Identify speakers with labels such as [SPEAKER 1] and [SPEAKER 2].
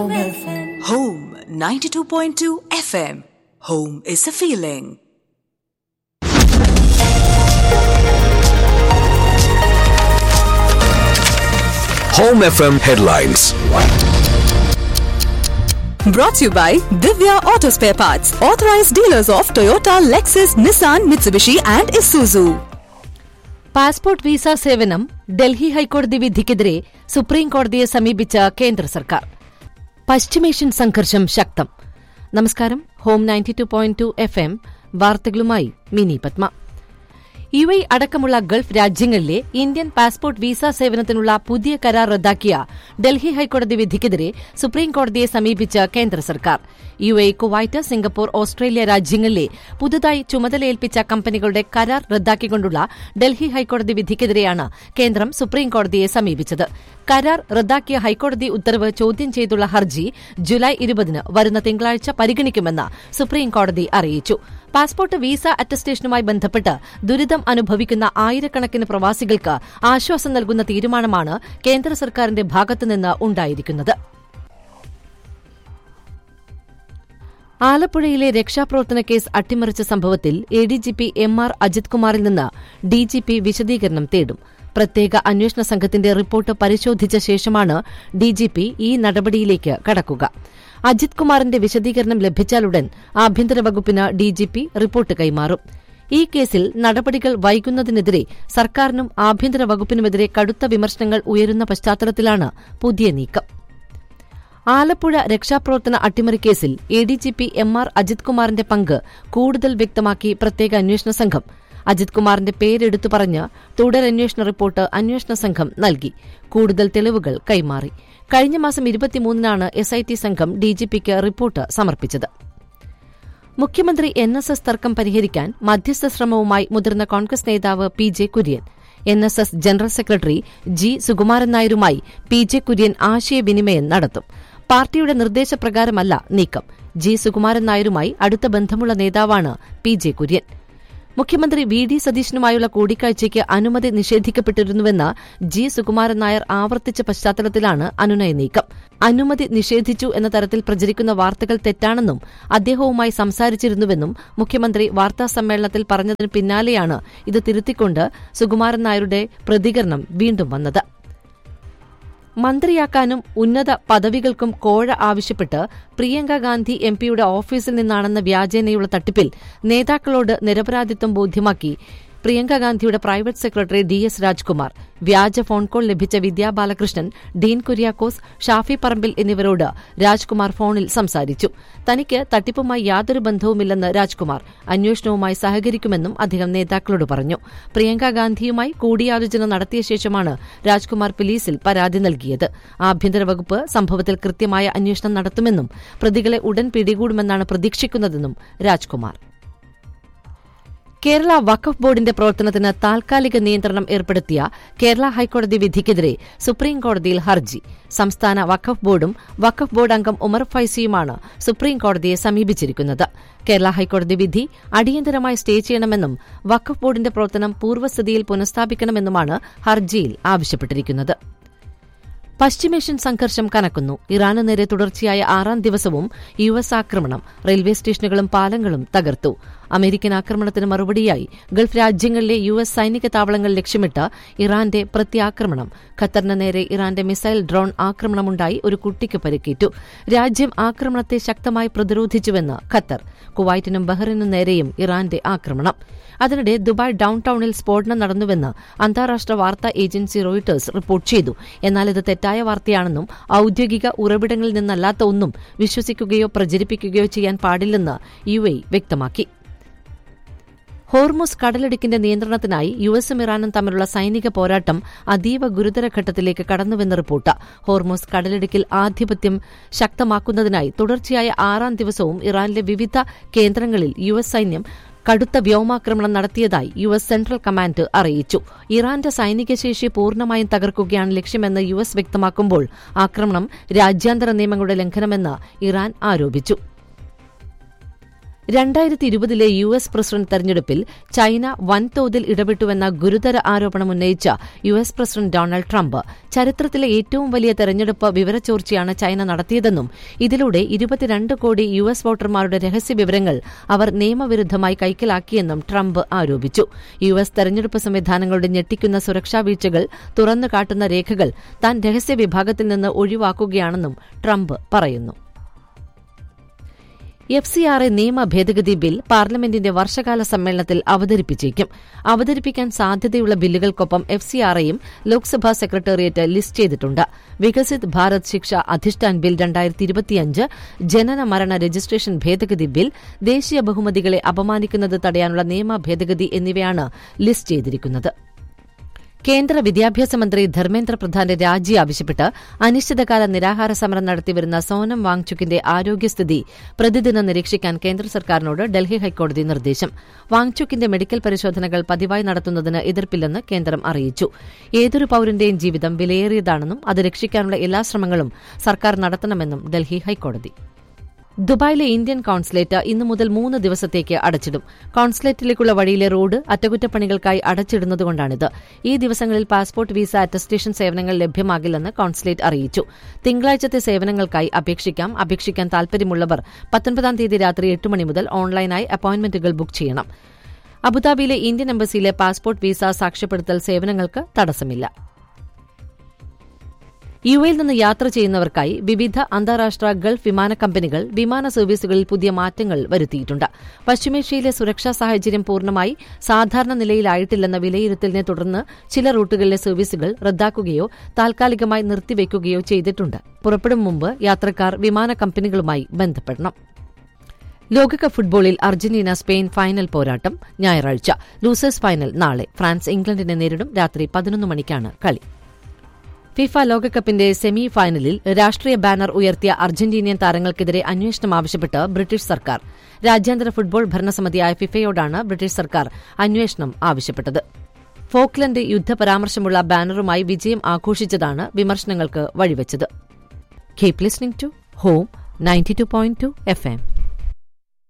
[SPEAKER 1] Home FM.
[SPEAKER 2] Home 92.2 FM. Home is a feeling.
[SPEAKER 3] Home FM headlines.
[SPEAKER 2] Brought to you by Divya Auto Spare Parts, authorized dealers of Toyota, Lexus, Nissan, Mitsubishi, and Isuzu.
[SPEAKER 4] Passport visa സേവനം ഡൽഹി ഹൈക്കോടതി വിധിക്കെതിരെ supreme കോടതിയെ സമീപിച്ച കേന്ദ്ര സർക്കാർ പശ്ചിമേഷ്യൻ സംഘർഷം ശക്തം നമസ്കാരം home ninety two point two F M വാർത്തകളുമായി മിനി പത്മ യു എ അടക്കമുള്ള ഗൾഫ് രാജ്യങ്ങളിലെ ഇന്ത്യൻ പാസ്പോർട്ട് വിസ സേവനത്തിനുള്ള പുതിയ കരാർ റദ്ദാക്കിയ ഡൽഹി ഹൈക്കോടതി വിധിക്കെതിരെ സുപ്രീം കോടതിയെ സമീപിച്ച കേന്ദ്ര സർക്കാർ U A Kuwait Singapore Australia രാജ്യങ്ങളിലെ പുതുതായി ചുമതലയേൽപ്പിച്ച കമ്പനികളുടെ കരാർ റദ്ദാക്കിക്കൊണ്ടുള്ള ഡൽഹി ഹൈക്കോടതി വിധിക്കെതിരെയാണ് കേന്ദ്രം സുപ്രീം കോടതിയെ സമീപിച്ചത് കരാർ റദ്ദാക്കിയ ഹൈക്കോടതി ഉത്തരവ് ചോദ്യം ചെയ്തുള്ള ഹർജി ജൂലൈ ഇരുപതിന് വരുന്ന തിങ്കളാഴ്ച പരിഗണിക്കുമെന്ന് സുപ്രീം കോടതി അറിയിച്ചു പാസ്പോർട്ട് വിസ അറ്റസ്റ്റേഷനുമായി ബന്ധപ്പെട്ട് ദുരിതം അനുഭവിക്കുന്ന ആയിരക്കണക്കിന് പ്രവാസികൾക്ക് ആശ്വാസം നൽകുന്ന തീരുമാനമാണ് കേന്ദ്ര സർക്കാരിന്റെ ഭാഗത്തുനിന്ന് ഉണ്ടായിരിക്കുന്നത് ആലപ്പുഴയിലെ രക്ഷാപ്രവർത്തന കേസ് അട്ടിമറിച്ച സംഭവത്തിൽ എഡിജിപി എം ആർ അജിത് കുമാറിൽ നിന്ന് ഡിജിപി വിശദീകരണം തേടും പ്രത്യേക അന്വേഷണ സംഘത്തിന്റെ റിപ്പോർട്ട് പരിശോധിച്ച ശേഷമാണ് ഡിജിപി ഈ നടപടിയിലേക്ക് കടക്കുക അജിത് കുമാറിന്റെ വിശദീകരണം ലഭിച്ചാലുടൻ ആഭ്യന്തര വകുപ്പിന് ഡിജിപി റിപ്പോർട്ട് കൈമാറും ഈ കേസിൽ നടപടികൾ വൈകുന്നതിനെതിരെ സർക്കാരിനും ആഭ്യന്തര വകുപ്പിനുമെതിരെ കടുത്ത വിമർശനങ്ങൾ ഉയരുന്ന പശ്ചാത്തലത്തിലാണ് പുതിയ നീക്കം ആലപ്പുഴ രക്ഷാപ്രവർത്തന അട്ടിമറി കേസിൽ എഡിജിപി എം ആർ അജിത് കുമാറിന്റെ പങ്ക് കൂടുതൽ വ്യക്തമാക്കി പ്രത്യേക അന്വേഷണ സംഘം അജിത് കുമാറിന്റെ പേരെടുത്തു പറഞ്ഞ് തുടരന്വേഷണ റിപ്പോർട്ട് അന്വേഷണ സംഘം നൽകി കൂടുതൽ തെളിവുകൾ കൈമാറി കഴിഞ്ഞ മാസം ഇരുപത്തിമൂന്നിനാണ് എസ്ഐടി സംഘം ഡിജിപിക്ക് റിപ്പോർട്ട് സമർപ്പിച്ചത് മുഖ്യമന്ത്രി എൻ എസ് എസ് തർക്കം പരിഹരിക്കാൻ മധ്യസ്ഥ ശ്രമവുമായി മുതിർന്ന കോൺഗ്രസ് നേതാവ് P J Kurien N S S general secretary G Sukumaran നായരുമായി പി ജെ കുര്യൻ ആശയവിനിമയം നടത്തും പാർട്ടിയുടെ നിർദ്ദേശപ്രകാരമല്ല നീക്കം ജി സുകുമാരൻ നായരുമായി അടുത്ത ബന്ധമുള്ള നേതാവാണ് പി ജെ കുര്യൻ മുഖ്യമന്ത്രി വി ഡി സതീശനുമായുള്ള കൂടിക്കാഴ്ചയ്ക്ക് അനുമതി നിഷേധിക്കപ്പെട്ടിരുന്നുവെന്ന് ജി സുകുമാരൻ നായർ ആവർത്തിച്ച പശ്ചാത്തലത്തിലാണ് അനുനയ നീക്കം അനുമതി നിഷേധിച്ചു എന്ന തരത്തിൽ പ്രചരിക്കുന്ന വാർത്തകൾ തെറ്റാണെന്നും അദ്ദേഹവുമായി സംസാരിച്ചിരുന്നുവെന്നും മുഖ്യമന്ത്രി വാർത്താസമ്മേളനത്തിൽ പറഞ്ഞതിന് പിന്നാലെയാണ് ഇത് തിരുത്തിക്കൊണ്ട് സുകുമാരൻ നായരുടെ പ്രതികരണം വീണ്ടും വന്നത് മന്ത്രിയാക്കാനും ഉന്നത പദവികൾക്കും കോഴ ആവശ്യപ്പെട്ട് പ്രിയങ്ക ഗാന്ധി എംപിയുടെ ഓഫീസിൽ നിന്നാണെന്ന വ്യാജേനയുള്ള തട്ടിപ്പിൽ നേതാക്കളോട് നിരപരാധിത്വം ബോധ്യമാക്കി പ്രിയങ്ക ഗാന്ധിയുടെ private secretary D S Rajkumar വ്യാജ ഫോൺ കോൾ ലഭിച്ച വിദ്യാ ബാലകൃഷ്ണൻ ഡീൻ കുര്യാക്കോസ് ഷാഫി പറമ്പിൽ എന്നിവരോട് രാജ്കുമാർ ഫോണിൽ സംസാരിച്ചു തനിക്ക് തട്ടിപ്പുമായി യാതൊരു ബന്ധവുമില്ലെന്ന് രാജ്കുമാർ അന്വേഷണവുമായി സഹകരിക്കുമെന്നും അദ്ദേഹം നേതാക്കളോട് പറഞ്ഞു പ്രിയങ്ക ഗാന്ധിയുമായി കൂടിയാലോചന നടത്തിയ ശേഷമാണ് രാജ്കുമാർ പോലീസിൽ പരാതി നൽകിയത് ആഭ്യന്തര വകുപ്പ് സംഭവത്തിൽ കൃത്യമായ അന്വേഷണം നടത്തുമെന്നും പ്രതികളെ ഉടൻ പിടികൂടുമെന്നാണ് പ്രതീക്ഷിക്കുന്നതെന്നും രാജ്കുമാർ കേരള വഖഫ് ബോർഡിന്റെ പ്രവർത്തനത്തിന് താൽക്കാലിക നിയന്ത്രണം ഏർപ്പെടുത്തിയ കേരള ഹൈക്കോടതി വിധിക്കെതിരെ സുപ്രീം കോടതിയിൽ ഹർജി സംസ്ഥാന വഖഫ് ബോർഡും വഖഫ് ബോർഡ് അംഗം ഉമർ ഫൈസിയുമാണ് സുപ്രീം കോടതിയെ സമീപിച്ചിരിക്കുന്നത് കേരള ഹൈക്കോടതി വിധി അടിയന്തരമായി സ്റ്റേ ചെയ്യണമെന്നും വഖഫ് ബോർഡിന്റെ പ്രവർത്തനം പൂർവ്വസ്ഥിതിയിൽ പുനഃസ്ഥാപിക്കണമെന്നുമാണ് ഹർജിയിൽ ആവശ്യപ്പെട്ടിരിക്കുന്നത് പശ്ചിമേഷ്യൻ സംഘർഷം കനക്കുന്നു ഇറാന് നേരെ തുടർച്ചയായ ആറാം ദിവസവും യു എസ് ആക്രമണം റെയിൽവേ സ്റ്റേഷനുകളും പാലങ്ങളും തകർത്തു അമേരിക്കൻ ആക്രമണത്തിന് മറുപടിയായി ഗൾഫ് രാജ്യങ്ങളിലെ യു എസ് സൈനിക താവളങ്ങൾ ലക്ഷ്യമിട്ട് ഇറാന്റെ പ്രത്യാക്രമണം ഖത്തറിന് നേരെ ഇറാന്റെ മിസൈൽ ഡ്രോൺ ആക്രമണമുണ്ടായി ഒരു കുട്ടിക്ക് പരിക്കേറ്റു രാജ്യം ആക്രമണത്തെ ശക്തമായി പ്രതിരോധിച്ചുവെന്ന് ഖത്തർ കുവൈറ്റിനും ബഹ്റിനും നേരെയും ഇറാന്റെ ആക്രമണം അതിനിടെ ദുബായ് ഡൌൺ ടൌണിൽ സ്ഫോടനം നടന്നുവെന്ന് അന്താരാഷ്ട്ര വാർത്താ ഏജൻസി റോയിട്ടേഴ്സ് റിപ്പോർട്ട് ചെയ്തു എന്നാൽ ഇത് തെറ്റായ വാർത്തയാണെന്നും ഔദ്യോഗിക ഉറവിടങ്ങളിൽ നിന്നല്ലാത്ത ഒന്നും വിശ്വസിക്കുകയോ പ്രചരിപ്പിക്കുകയോ ചെയ്യാൻ പാടില്ലെന്ന് യു എ വ്യക്തമാക്കി ഹോർമുസ് കടലിടുക്കിന്റെ നിയന്ത്രണത്തിനായി യു എസും ഇറാനും തമ്മിലുള്ള സൈനിക പോരാട്ടം അതീവ ഗുരുതര ഘട്ടത്തിലേക്ക് കടന്നുവെന്ന് റിപ്പോർട്ട് ഹോർമുസ് കടലിടുക്കിൽ ആധിപത്യം ശക്തമാക്കുന്നതിനായി തുടർച്ചയായ ആറാം ദിവസവും ഇറാനിലെ വിവിധ കേന്ദ്രങ്ങളിൽ യു എസ് സൈന്യം കടുത്ത വ്യോമാക്രമണം നടത്തിയതായി യു എസ് സെൻട്രൽ കമാൻഡ് അറിയിച്ചു ഇറാന്റെ സൈനിക ശേഷി പൂർണ്ണമായും തകർക്കുകയാണ് ലക്ഷ്യമെന്ന് യു എസ് വ്യക്തമാക്കുമ്പോൾ ആക്രമണം രാജ്യാന്തര നിയമങ്ങളുടെ ലംഘനമെന്ന് ഇറാൻ ആരോപിച്ചു രണ്ടായിരത്തി ഇരുപതിലെ യു എസ് പ്രസിഡന്റ് തെരഞ്ഞെടുപ്പിൽ ചൈന വൻതോതിൽ ഇടപെട്ടുവെന്ന ഗുരുതര ആരോപണം ഉന്നയിച്ച U S president Donald Trump ചരിത്രത്തിലെ ഏറ്റവും വലിയ തെരഞ്ഞെടുപ്പ് വിവരച്ചോർച്ചയാണ് ചൈന നടത്തിയതെന്നും ഇതിലൂടെ ഇരുപത്തിരണ്ട് കോടി യു എസ് വോട്ടർമാരുടെ രഹസ്യ വിവരങ്ങൾ അവർ നിയമവിരുദ്ധമായി കൈക്കലാക്കിയെന്നും ട്രംപ് ആരോപിച്ചു യു എസ് തെരഞ്ഞെടുപ്പ് സംവിധാനങ്ങളുടെ ഞെട്ടിക്കുന്ന സുരക്ഷാ വീഴ്ചകൾ തുറന്നു കാട്ടുന്ന രേഖകൾ താൻ രഹസ്യ വിഭാഗത്തിൽ നിന്ന് ഒഴിവാക്കുകയാണെന്നും ട്രംപ് പറയുന്നു എഫ് സി ആർ എ നിയമ ഭേദഗതി ബിൽ പാർലമെന്റിന്റെ വർഷകാല സമ്മേളനത്തിൽ അവതരിപ്പിച്ചേക്കും അവതരിപ്പിക്കാൻ സാധ്യതയുള്ള ബില്ലുകൾക്കൊപ്പം എഫ് സി ആർ എയും ലോക്സഭാ സെക്രട്ടേറിയറ്റ് ലിസ്റ്റ് ചെയ്തിട്ടുണ്ട് വികസിത് ഭാരത് ശിക്ഷ അധിഷ്ഠാൻ ബിൽ രണ്ടായിരത്തി ഇരുപത്തിയഞ്ച് ജനന മരണ രജിസ്ട്രേഷൻ ഭേദഗതി ബിൽ ദേശീയ ബഹുമതികളെ അപമാനിക്കുന്നത് തടയാനുള്ള നിയമ ഭേദഗതി എന്നിവയാണ് ലിസ്റ്റ് ചെയ്തിരിക്കുന്നത് കേന്ദ്ര വിദ്യാഭ്യാസ മന്ത്രി ധർമ്മേന്ദ്ര പ്രധാന്റെ രാജി ആവശ്യപ്പെട്ട് അനിശ്ചിതകാല നിരാഹാര സമരം നടത്തിവരുന്ന സോനം വാങ്ചുക്കിന്റെ ആരോഗ്യസ്ഥിതി പ്രതിദിനം നിരീക്ഷിക്കാൻ കേന്ദ്ര സർക്കാരിനോട് ഡൽഹി ഹൈക്കോടതി നിർദ്ദേശം വാങ്ചുക്കിന്റെ മെഡിക്കൽ പരിശോധനകൾ പതിവായി നടത്തുന്നതിന് എതിർപ്പില്ലെന്ന് കേന്ദ്രം അറിയിച്ചു ഏതൊരു പൌരന്റെയും ജീവിതം വിലയേറിയതാണെന്നും അത് രക്ഷിക്കാനുള്ള എല്ലാ ശ്രമങ്ങളും സർക്കാർ നടത്തണമെന്നും ഡൽഹി ഹൈക്കോടതി ദുബായിലെ ഇന്ത്യൻ കോൺസുലേറ്റ് ഇന്നു മുതൽ മൂന്ന് ദിവസത്തേക്ക് അടച്ചിടും കോൺസുലേറ്റിലേക്കുള്ള വഴിയിലെ റോഡ് അറ്റകുറ്റപ്പണികൾക്കായി അടച്ചിടുന്നതുകൊണ്ടാണിത് ഈ ദിവസങ്ങളിൽ പാസ്പോർട്ട് വിസ അറ്റസ്റ്റേഷൻ സേവനങ്ങൾ ലഭ്യമാകില്ലെന്ന് കോൺസുലേറ്റ് അറിയിച്ചു തിങ്കളാഴ്ചത്തെ സേവനങ്ങൾക്കായി അപേക്ഷിക്കാം അപേക്ഷിക്കാൻ താൽപര്യമുള്ളവർ പത്തൊൻപതാം തീയതി രാത്രി എട്ട് മണി മുതൽ ഓൺലൈനായി അപ്പോയിന്റ്മെന്റുകൾ ബുക്ക് ചെയ്യണം അബുദാബിയിലെ ഇന്ത്യൻ എംബസിയിലെ പാസ്പോർട്ട് വിസ സാക്ഷ്യപ്പെടുത്തൽ സേവനങ്ങൾക്ക് തടസ്സമില്ല യു എയിൽ നിന്ന് യാത്ര ചെയ്യുന്നവർക്കായി വിവിധ അന്താരാഷ്ട്ര ഗൾഫ് വിമാന കമ്പനികൾ വിമാന സർവീസുകളിൽ പുതിയ മാറ്റങ്ങൾ വരുത്തിയിട്ടുണ്ട് പശ്ചിമേഷ്യയിലെ സുരക്ഷാ സാഹചര്യം പൂർണ്ണമായി സാധാരണ നിലയിലായിട്ടില്ലെന്ന വിലയിരുത്തലിനെ തുടർന്ന് ചില റൂട്ടുകളിലെ സർവീസുകൾ റദ്ദാക്കുകയോ താൽക്കാലികമായി നിർത്തിവെക്കുകയോ ചെയ്തിട്ടുണ്ട് പുറപ്പെടും മുമ്പ് യാത്രക്കാർ വിമാന കമ്പനികളുമായി ബന്ധപ്പെടണം ലോകകപ്പ് ഫുട്ബോളിൽ അർജന്റീന സ്പെയിൻ ഫൈനൽ പോരാട്ടം ഞായറാഴ്ച ലൂസേഴ്സ് ഫൈനൽ നാളെ ഫ്രാൻസ് ഇംഗ്ലണ്ടിനെ നേരിടും രാത്രി പതിനൊന്ന് മണിക്കാണ് കളി ഫിഫ ലോകകപ്പിന്റെ സെമി ഫൈനലിൽ രാഷ്ട്രീയ ബാനർ ഉയർത്തിയ അർജന്റീനിയൻ താരങ്ങൾക്കെതിരെ അന്വേഷണം ആവശ്യപ്പെട്ട് ബ്രിട്ടീഷ് സർക്കാർ രാജ്യാന്തര ഫുട്ബോൾ ഭരണസമിതിയായ ഫിഫയോടാണ് ബ്രിട്ടീഷ് സർക്കാർ അന്വേഷണം ആവശ്യപ്പെട്ടത് ഫോക്ലൻഡ് യുദ്ധപരാമർശമുള്ള ബാനറുമായി വിജയം ആഘോഷിച്ചതാണ് വിമർശനങ്ങൾക്ക് വഴിവെച്ചത് keep listening to home ninety two point two F M